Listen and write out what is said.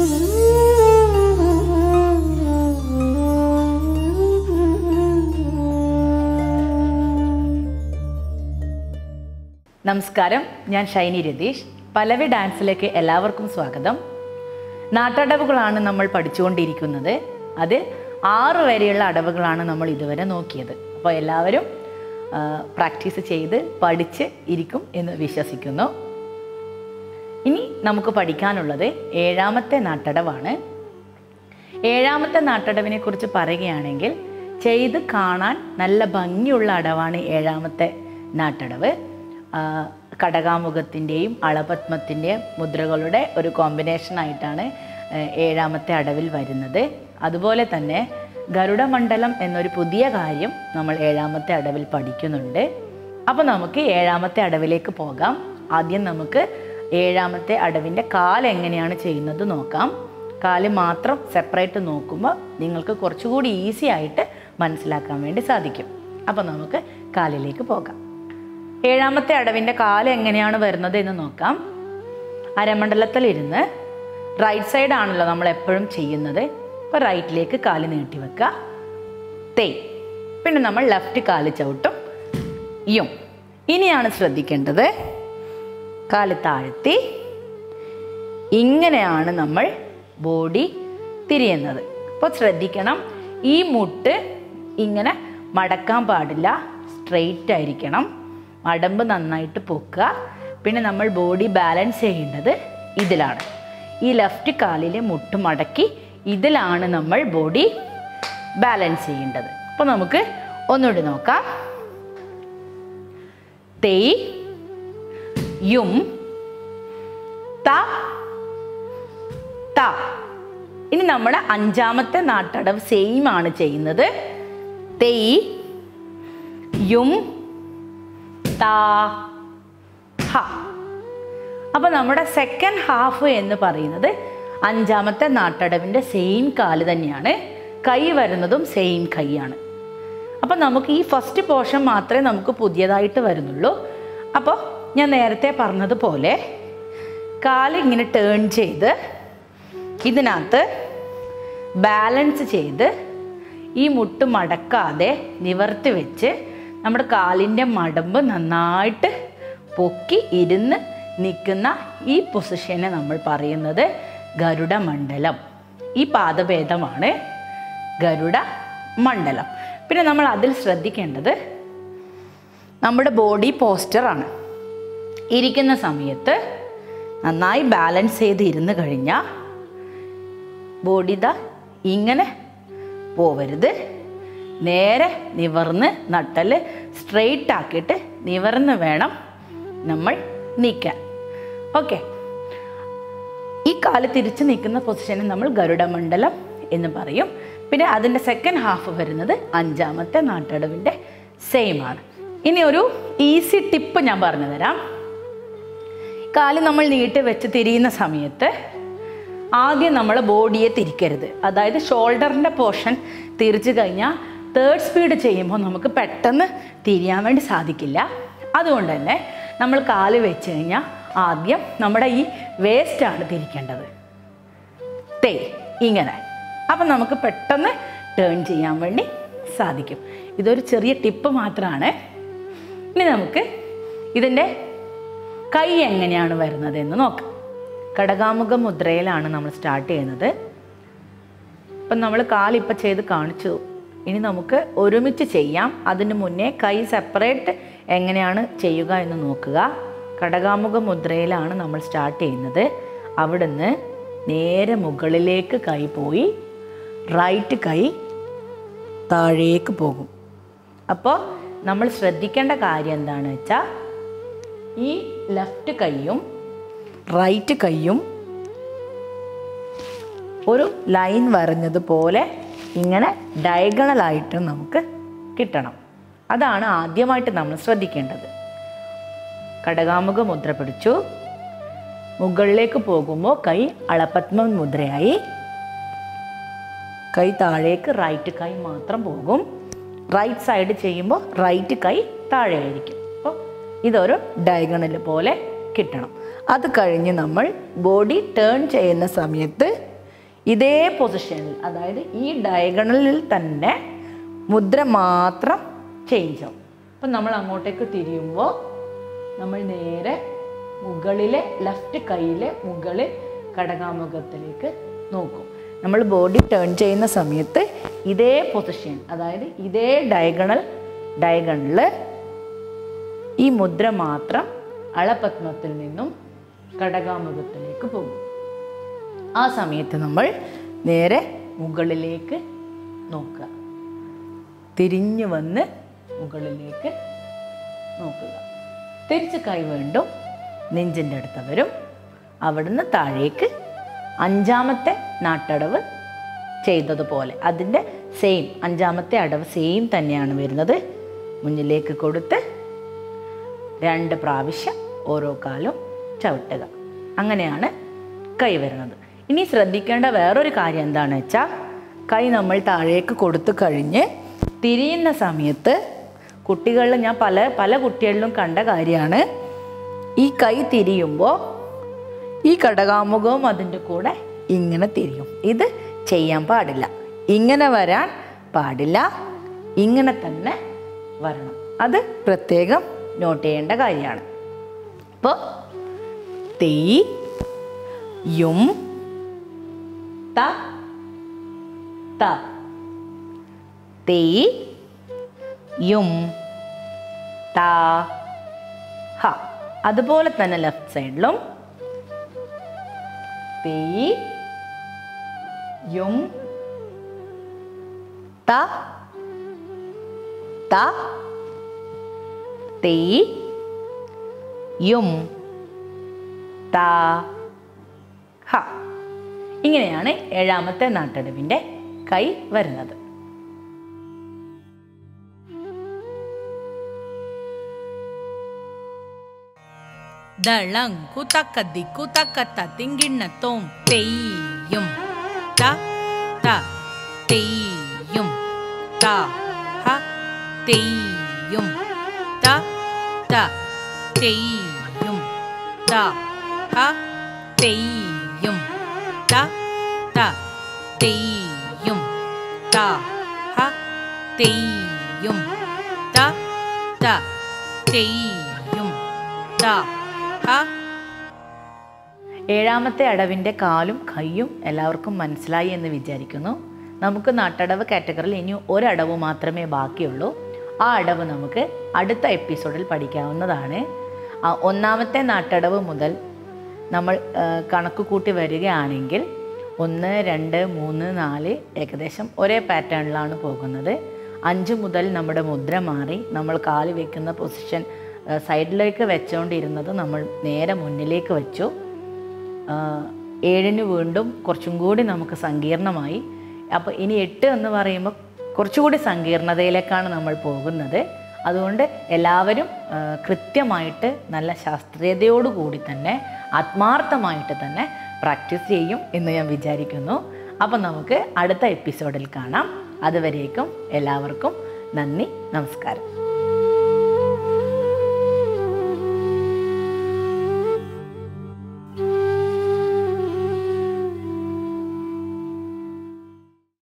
നമസ്കാരം ഞാൻ ഷൈനി രതീഷ് പലവി ഡാൻസിലേക്ക് എല്ലാവർക്കും സ്വാഗതം നാട്ടടവുകളാണ് നമ്മൾ പഠിച്ചുകൊണ്ടിരിക്കുന്നത് അത് ആറ് വരെയുള്ള അടവുകളാണ് നമ്മൾ ഇതുവരെ നോക്കിയത് അപ്പോൾ എല്ലാവരും ആ, പ്രാക്ടീസ് ചെയ്ത് പഠിച്ച് ഇരിക്കും എന്ന് വിശ്വസിക്കുന്നു ഇനി നമുക്ക് പഠിക്കാനുള്ളത് ഏഴാമത്തെ നാട്ടടവാണ് ഏഴാമത്തെ നാട്ടടവിനെ കുറിച്ച് പറയുകയാണെങ്കിൽ ചെയ്ത് കാണാൻ നല്ല ഭംഗിയുള്ള അടവാണ് ഏഴാമത്തെ നാട്ടടവ് ആ, കടകാമുഖത്തിൻ്റെയും അളപത്മത്തിൻ്റെയും മുദ്രകളുടെ ഒരു കോമ്പിനേഷൻ ആയിട്ടാണ് ഏ, ഏഴാമത്തെ അടവിൽ വരുന്നത് അതുപോലെ തന്നെ ഗരുഡമണ്ഡലം എന്നൊരു പുതിയ കാര്യം നമ്മൾ ഏഴാമത്തെ അടവിൽ പഠിക്കുന്നുണ്ട് അപ്പോൾ നമുക്ക് ഏഴാമത്തെ അടവിലേക്ക് പോകാം ആദ്യം നമുക്ക് ഏഴാമത്തെ അടവിൻ്റെ കാല് എങ്ങനെയാണ് ചെയ്യുന്നത് നോക്കാം കാല് മാത്രം സെപ്പറേറ്റ് നോക്കുമ്പോൾ നിങ്ങൾക്ക് കുറച്ചുകൂടി ഈസി ആയിട്ട് മനസ്സിലാക്കാൻ വേണ്ടി സാധിക്കും അപ്പോൾ നമുക്ക് കാലിലേക്ക് പോകാം ഏഴാമത്തെ അടവിൻ്റെ കാല് എങ്ങനെയാണ് വരുന്നത് എന്ന് നോക്കാം അരമണ്ഡലത്തിലിരുന്ന് റൈറ്റ് സൈഡ് ആണല്ലോ നമ്മൾ എപ്പോഴും ചെയ്യുന്നത് അപ്പോൾ റൈറ്റിലേക്ക് കാല് നീട്ടി വെക്കുക തേയ് പിന്നെ നമ്മൾ ലെഫ്റ്റ് കാല് ചവിട്ടും യും ഇനിയാണ് ശ്രദ്ധിക്കേണ്ടത് കാല് താഴ്ത്തി ഇങ്ങനെയാണ് നമ്മൾ ബോഡി തിരിയുന്നത് അപ്പോൾ ശ്രദ്ധിക്കണം ഈ മുട്ട് ഇങ്ങനെ മടക്കാൻ പാടില്ല സ്ട്രെയിറ്റ് ആയിരിക്കണം മടമ്പ് നന്നായിട്ട് പൊക്കുക പിന്നെ നമ്മൾ ബോഡി ബാലൻസ് ചെയ്യേണ്ടത് ഇതിലാണ് ഈ ലെഫ്റ്റ് കാലിലെ മുട്ട് മടക്കി ഇതിലാണ് നമ്മൾ ബോഡി ബാലൻസ് ചെയ്യേണ്ടത് അപ്പോൾ നമുക്ക് ഒന്നുകൂടി നോക്കാം തെയ് യും ത ത ഇനി നമ്മൾ അഞ്ചാമത്തെ നാട്ടടവ് സെയിം ആണ് ചെയ്യുന്നത് തെയ് യും താ ഹ അപ്പോൾ നമ്മുടെ സെക്കൻഡ് ഹാഫ് എന്ന് പറയുന്നത് അഞ്ചാമത്തെ നാട്ടടവിൻ്റെ സെയിം കാല് തന്നെയാണ് കൈ വരുന്നതും സെയിം കൈയാണ് അപ്പോൾ നമുക്ക് ഈ ഫസ്റ്റ് പോർഷൻ മാത്രമേ നമുക്ക് പുതിയതായിട്ട് വരുന്നുള്ളൂ അപ്പോൾ ഞാൻ നേരത്തെ പറഞ്ഞതുപോലെ കാല് ഇങ്ങനെ ടേൺ ചെയ്ത് ഇതിനകത്ത് ബാലൻസ് ചെയ്ത് ഈ മുട്ട് മടക്കാതെ നിവർത്തി വെച്ച് നമ്മുടെ കാലിൻ്റെ മടമ്പ് നന്നായിട്ട് പൊക്കി ഇരുന്ന് നിൽക്കുന്ന ഈ പൊസിഷനെ നമ്മൾ പറയുന്നത് ഗരുഡ മണ്ഡലം ഈ പാദഭേദമാണ് ഗരുഡ മണ്ഡലം പിന്നെ നമ്മൾ അതിൽ ശ്രദ്ധിക്കേണ്ടത് നമ്മുടെ ബോഡി പോസ്റ്ററാണ് ഇരിക്കുന്ന സമയത്ത് നന്നായി ബാലൻസ് ചെയ്ത് ഇരുന്ന് കഴിഞ്ഞാൽ ബോഡി ദാ ഇങ്ങനെ പോവരുത് നേരെ നിവർന്ന് നട്ടല് സ്ട്രെയിറ്റ് ആക്കിയിട്ട് നിവർന്ന് വേണം നമ്മൾ നിൽക്കാൻ ഓക്കെ ഈ കാല് തിരിച്ച് നിൽക്കുന്ന പൊസിഷനെ നമ്മൾ ഗരുഡമണ്ഡലം എന്ന് പറയും പിന്നെ അതിൻ്റെ സെക്കൻഡ് ഹാഫ് വരുന്നത് അഞ്ചാമത്തെ നാട്ടടവിൻ്റെ സെയിം ആണ് ഇനി ഒരു ഈസി ടിപ്പ് ഞാൻ പറഞ്ഞു തരാം കാല് നമ്മൾ നീട്ടി വെച്ച് തിരിയുന്ന സമയത്ത് ആദ്യം നമ്മൾ ബോഡിയെ തിരിക്കരുത് അതായത് ഷോൾഡറിൻ്റെ പോർഷൻ തിരിച്ചു കഴിഞ്ഞാൽ തേർഡ് സ്പീഡ് ചെയ്യുമ്പോൾ നമുക്ക് പെട്ടെന്ന് തിരിയാൻ വേണ്ടി സാധിക്കില്ല അതുകൊണ്ട് തന്നെ നമ്മൾ കാല് വെച്ച് കഴിഞ്ഞാൽ ആദ്യം നമ്മുടെ ഈ വേസ്റ്റാണ് തിരിക്കേണ്ടത് തേ ഇങ്ങനെ അപ്പം നമുക്ക് പെട്ടെന്ന് ടേൺ ചെയ്യാൻ വേണ്ടി സാധിക്കും ഇതൊരു ചെറിയ ടിപ്പ് മാത്രമാണ് ഇനി നമുക്ക് ഇതിൻ്റെ കൈ എങ്ങനെയാണ് വരുന്നത് എന്ന് നോക്കാം കടകാമുഖ മുദ്രയിലാണ് നമ്മൾ സ്റ്റാർട്ട് ചെയ്യുന്നത് ഇപ്പം നമ്മൾ കാലിപ്പം ചെയ്ത് കാണിച്ചു ഇനി നമുക്ക് ഒരുമിച്ച് ചെയ്യാം അതിന് മുന്നേ കൈ സെപ്പറേറ്റ് എങ്ങനെയാണ് ചെയ്യുക എന്ന് നോക്കുക കടകാമുഖ മുദ്രയിലാണ് നമ്മൾ സ്റ്റാർട്ട് ചെയ്യുന്നത് അവിടുന്ന് നേരെ മുകളിലേക്ക് കൈ പോയി റൈറ്റ് കൈ താഴേക്ക് പോകും അപ്പോൾ നമ്മൾ ശ്രദ്ധിക്കേണ്ട കാര്യം എന്താണെന്ന് വെച്ചാൽ ഈ ലെഫ്റ്റ് കൈയും റൈറ്റ് കൈയും ഒരു ലൈൻ വരഞ്ഞതുപോലെ ഇങ്ങനെ ഡയഗണലായിട്ട് നമുക്ക് കിട്ടണം അതാണ് ആദ്യമായിട്ട് നമ്മൾ ശ്രദ്ധിക്കേണ്ടത് കടകാമുഖ മുദ്ര പിടിച്ചു മുകളിലേക്ക് പോകുമ്പോൾ കൈ അളപത്മ മുദ്രയായി കൈ താഴേക്ക് റൈറ്റ് കൈ മാത്രം പോകും റൈറ്റ് സൈഡ് ചെയ്യുമ്പോൾ റൈറ്റ് കൈ താഴെയായിരിക്കും അപ്പോൾ ഇതൊരു ഡയഗണൽ പോലെ കിട്ടണം അത് കഴിഞ്ഞ് നമ്മൾ ബോഡി ടേൺ ചെയ്യുന്ന സമയത്ത് ഇതേ പൊസിഷനിൽ അതായത് ഈ ഡയഗണലിൽ തന്നെ മുദ്ര മാത്രം ചേഞ്ച് ആവും അപ്പം നമ്മൾ അങ്ങോട്ടേക്ക് തിരിയുമ്പോൾ നമ്മൾ നേരെ മുകളിലെ ലെഫ്റ്റ് കൈയിലെ മുകളിൽ കടകാമുഖത്തിലേക്ക് നോക്കും നമ്മൾ ബോഡി ടേൺ ചെയ്യുന്ന സമയത്ത് ഇതേ പൊസിഷൻ അതായത് ഇതേ ഡയഗണൽ ഡയഗണലിൽ ഈ മുദ്ര മാത്രം അളപത്മത്തിൽ നിന്നും കടകാമുഖത്തിലേക്ക് പോകും ആ സമയത്ത് നമ്മൾ നേരെ മുകളിലേക്ക് നോക്കുക തിരിഞ്ഞു വന്ന് മുകളിലേക്ക് നോക്കുക തിരിച്ച് കൈ വീണ്ടും നെഞ്ചിൻ്റെ അടുത്ത് വരും അവിടുന്ന് താഴേക്ക് അഞ്ചാമത്തെ നാട്ടടവ് ചെയ്തതുപോലെ അതിൻ്റെ സെയിം അഞ്ചാമത്തെ അടവ് സെയിം തന്നെയാണ് വരുന്നത് മുന്നിലേക്ക് കൊടുത്ത് രണ്ട് പ്രാവശ്യം ഓരോ കാലും ചവിട്ടുക അങ്ങനെയാണ് കൈ വരുന്നത് ഇനി ശ്രദ്ധിക്കേണ്ട വേറൊരു കാര്യം എന്താണെന്ന് വെച്ചാൽ കൈ നമ്മൾ താഴേക്ക് കൊടുത്തു കഴിഞ്ഞ് തിരിയുന്ന സമയത്ത് കുട്ടികളിൽ ഞാൻ പല പല കുട്ടികളിലും കണ്ട കാര്യമാണ് ഈ കൈ തിരിയുമ്പോൾ ഈ കടകാമുഖവും അതിൻ്റെ കൂടെ ഇങ്ങനെ തിരിയും ഇത് ചെയ്യാൻ പാടില്ല ഇങ്ങനെ വരാൻ പാടില്ല ഇങ്ങനെ തന്നെ വരണം അത് പ്രത്യേകം നോട്ട് ചെയ്യേണ്ട കാര്യമാണ് അപ്പോൾ തീ യും ത ത തീ യും ത ഹ അതുപോലെ തന്നെ ലെഫ്റ്റ് സൈഡിലും തീ യും ത ത തീ യും ത ഹ ഇങ്ങനെയാണ് ഏഴാമത്തെ നാട്ടടവിൻ്റെ കൈ വരുന്നത് ദളം കുതക്ക ദിക്കു തക്കത്ത തിങ്കിണ്ണത്തോം തെയ്യും ത ത തെയ്യും ത ഹ തെയ്യും ത ത തെയ്യും ത ഹ തെയ്യും ത ത തെയ്യും ത ഹ തെയ്യും ത ത തെയ്യും ത ഹ ഏഴാമത്തെ അടവിൻ്റെ കാലും കൈയും എല്ലാവർക്കും മനസ്സിലായി എന്ന് വിചാരിക്കുന്നു നമുക്ക് നാട്ടടവ് കാറ്റഗറിയിൽ ഇനി ഒരടവ് മാത്രമേ ബാക്കിയുള്ളൂ ആ അടവ് നമുക്ക് അടുത്ത എപ്പിസോഡിൽ പഠിക്കാവുന്നതാണ് ആ ഒന്നാമത്തെ നാട്ടടവ് മുതൽ നമ്മൾ ആ, കണക്ക് കൂട്ടി വരികയാണെങ്കിൽ ഒന്ന് രണ്ട് മൂന്ന് നാല് ഏകദേശം ഒരേ പാറ്റേണിലാണ് പോകുന്നത് അഞ്ച് മുതൽ നമ്മുടെ മുദ്ര മാറി നമ്മൾ കാല് വെക്കുന്ന പൊസിഷൻ ആ, സൈഡിലേക്ക് വെച്ചുകൊണ്ടിരുന്നത് നമ്മൾ നേരെ മുന്നിലേക്ക് വെച്ചു ആ, ഏഴിന് വീണ്ടും കുറച്ചും കൂടി നമുക്ക് സങ്കീർണമായി അപ്പോൾ ഇനി എട്ട് എന്ന് പറയുമ്പോൾ കുറച്ചുകൂടി സങ്കീർണതയിലേക്കാണ് നമ്മൾ പോകുന്നത് അതുകൊണ്ട് എല്ലാവരും ആ, കൃത്യമായിട്ട് നല്ല ശാസ്ത്രീയതയോടുകൂടി തന്നെ ആത്മാർത്ഥമായിട്ട് തന്നെ പ്രാക്ടീസ് ചെയ്യും എന്ന് ഞാൻ വിചാരിക്കുന്നു അപ്പം നമുക്ക് അടുത്ത എപ്പിസോഡിൽ കാണാം അതുവരേക്കും എല്ലാവർക്കും നന്ദി നമസ്കാരം